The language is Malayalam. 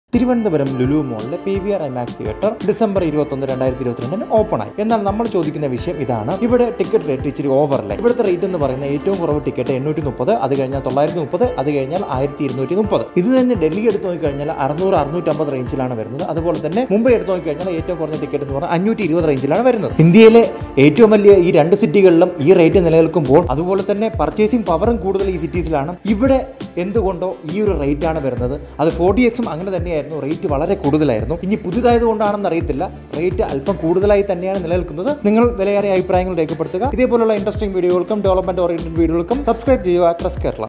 തിരുവനന്തപുരം ലുലു മോളിലെ P V R IMAX theatre December ഇരുപത്തൊന്ന് രണ്ടായിരത്തി ഇരുപത്തിരണ്ടിന് ഓപ്പൺ ആയി എന്നാൽ നമ്മൾ ചോദിക്കുന്ന വിഷയം ഇതാണ് ഇവിടെ ടിക്കറ്റ് റേറ്റ് ഇച്ചിരി ഓവറല്ലേ ഇവിടുത്തെ റേറ്റ് എന്ന് പറയുന്ന ഏറ്റവും കുറവ് ടിക്കറ്റ് എണ്ണൂറ്റി മുപ്പത് അത് കഴിഞ്ഞാൽ തൊള്ളായിരത്തി മുപ്പത് അത് കഴിഞ്ഞാൽ ആയിരത്തി ഇരുന്നൂറ്റി മുപ്പത് ഇത് തന്നെ ഡൽഹി എടുത്ത് നോക്കിക്കഴിഞ്ഞാൽ അറുന്നൂറ് അറുന്നൂറ്റമ്പത് റേഞ്ചിലാണ് വരുന്നത് അതുപോലെ തന്നെ മുംബൈ എടുത്ത് നോക്കിക്കഴിഞ്ഞാൽ ഏറ്റവും കുറഞ്ഞ ടിക്കറ്റ് എന്ന് പറഞ്ഞാൽ അഞ്ഞൂറ്റി ഇരുപത് റേഞ്ചിലാണ് വരുന്നത് ഇന്ത്യയിലെ ഏറ്റവും വലിയ ഈ രണ്ട് സിറ്റികളിലും ഈ റേറ്റ് നിലനിൽക്കുമ്പോൾ അതുപോലെ തന്നെ പർച്ചേസിംഗ് പവറും കൂടുതൽ ഈ സിറ്റീസിലാണ് ഇവിടെ എന്തുകൊണ്ടോ ഈ ഒരു റേറ്റ് ആണ് വരുന്നത് അത് ഫോർട്ടി എക്സും അങ്ങനെ തന്നെയായിരുന്നു റേറ്റ് വളരെ കൂടുതലായിരുന്നു ഇനി പുതിയതായത് കൊണ്ടാണെന്ന് അറിയത്തില്ല റേറ്റ് അല്പം കൂടുതലായി തന്നെയാണ് നിലനിൽക്കുന്നത് നിങ്ങൾ വിലയേറിയ അഭിപ്രായങ്ങൾ രേഖപ്പെടുത്തുക ഇതേപോലുള്ള ഇൻട്രസ്റ്റിംഗ് വീഡിയോകൾക്കും ഡെവലപ്മെന്റ് ഓറിയന്റഡ് വീഡിയോകൾക്കും സബ്സ്ക്രൈബ് ചെയ്യുക ട്രസ് കേരള